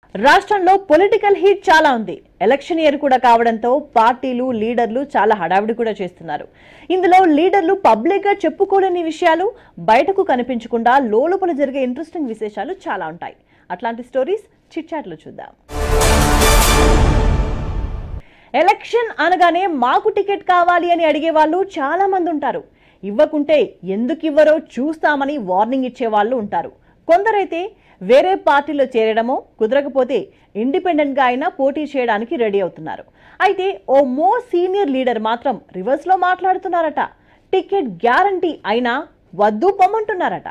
రాష్ట్రంలో political heat చాలా ఉంది ఎలక్షన్ ఇయర్ కూడా కావడంతో పార్టీలు లీడర్లు చాలా హడావిడి కూడా చేస్తున్నారు ఇందులో లీడర్లు పబ్లిక్ గా చెప్పుకోలేని విషయాలు బయటకు కనిపించకుండా లోపల జరిగే ఇంట్రెస్టింగ్ విశేషాలు చాలా ఉంటాయి అట్లాంటి స్టోరీస్ చిట్చాట్లో చూద్దాం ఎలక్షన్ అనగానే మాకు టికెట్ కావాలి అని అడిగే వాళ్ళు చాలా మంది ఉంటారు ఇవ్వకుంటే ఎందుకు ఇవ్వరో చూస్తామని వార్నింగ్ ఇచ్చే వాళ్ళు ఉంటారు కొందరైతే వేరే పార్టీలో చేరడమో కుదరకపోతే ఇండిపెండెంట్ గా అయినా పోటీ చేయడానికి రెడీ అవుతున్నారు అయితే ఓ మో సీనియర్ లీడర్ మాత్రం రివర్స్ లో మాట్లాడుతున్నారట టికెట్ గ్యారంటీ అయినా వద్దు పొమ్మంటున్నారట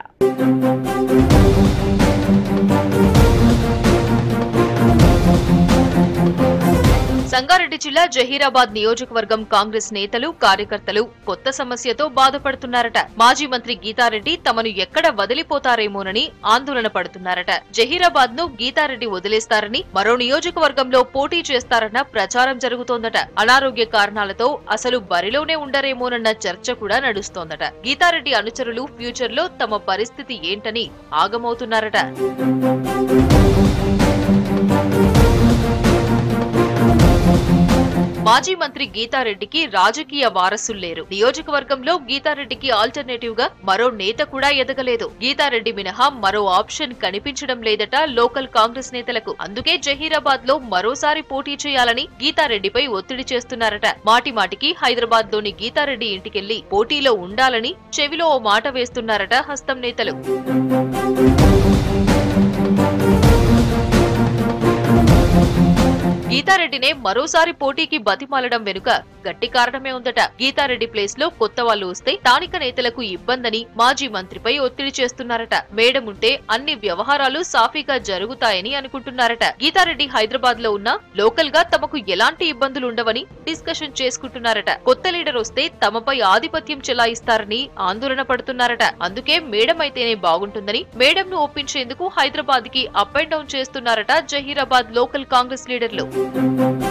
సంగారెడ్డి జిల్లా జహీరాబాద్ నియోజకవర్గం కాంగ్రెస్ నేతలు కార్యకర్తలు కొత్త సమస్యతో బాధపడుతున్నారట మాజీ మంత్రి గీతారెడ్డి తమను ఎక్కడ వదిలిపోతారేమోనని ఆందోళన పడుతున్నారట జహీరాబాద్ ను గీతారెడ్డి వదిలేస్తారని మరో నియోజకవర్గంలో పోటీ చేస్తారన్న ప్రచారం జరుగుతోందట అనారోగ్య కారణాలతో అసలు బరిలోనే ఉండరేమోనన్న చర్చ కూడా నడుస్తోందట గీతారెడ్డి అనుచరులు ఫ్యూచర్ లో తమ పరిస్థితి ఏంటని ఆగమవుతున్నారట మాజీ మంత్రి గీతారెడ్డికి రాజకీయ వారసులు లేరు నియోజకవర్గంలో గీతారెడ్డికి ఆల్టర్నేటివ్ గా మరో నేత కూడా ఎదగలేదు గీతారెడ్డి మినహా మరో ఆప్షన్ కనిపించడం లేదట లోకల్ కాంగ్రెస్ నేతలకు అందుకే జహీరాబాద్ లో మరోసారి పోటీ చేయాలని గీతారెడ్డిపై ఒత్తిడి చేస్తున్నారట మాటి మాటికి హైదరాబాద్ లోని గీతారెడ్డి ఇంటికెళ్లి పోటీలో ఉండాలని చెవిలో ఓ మాట వేస్తున్నారట హస్తం నేతలు గీతారెడ్డినే మరోసారి పోటీకి బతిమాలడం వెనుక గట్టి కారణమే ఉందట గీతారెడ్డి ప్లేస్ లో కొత్త వాళ్ళు వస్తే స్థానిక నేతలకు ఇబ్బందని మాజీ మంత్రిపై ఒత్తిడి చేస్తున్నారట మేడం ఉంటే అన్ని వ్యవహారాలు సాఫీగా జరుగుతాయని అనుకుంటున్నారట గీతారెడ్డి హైదరాబాద్ లో ఉన్న లోకల్ గా తమకు ఎలాంటి ఇబ్బందులు ఉండవని డిస్కషన్ చేసుకుంటున్నారట కొత్త లీడర్ వస్తే తమపై ఆధిపత్యం చెలాయిస్తారని ఆందోళన పడుతున్నారట అందుకే మేడం అయితేనే బాగుంటుందని మేడం ను ఒప్పించేందుకు హైదరాబాద్ కి అప్ అండ్ డౌన్ చేస్తున్నారట జహీరాబాద్ లోకల్ కాంగ్రెస్ లీడర్లు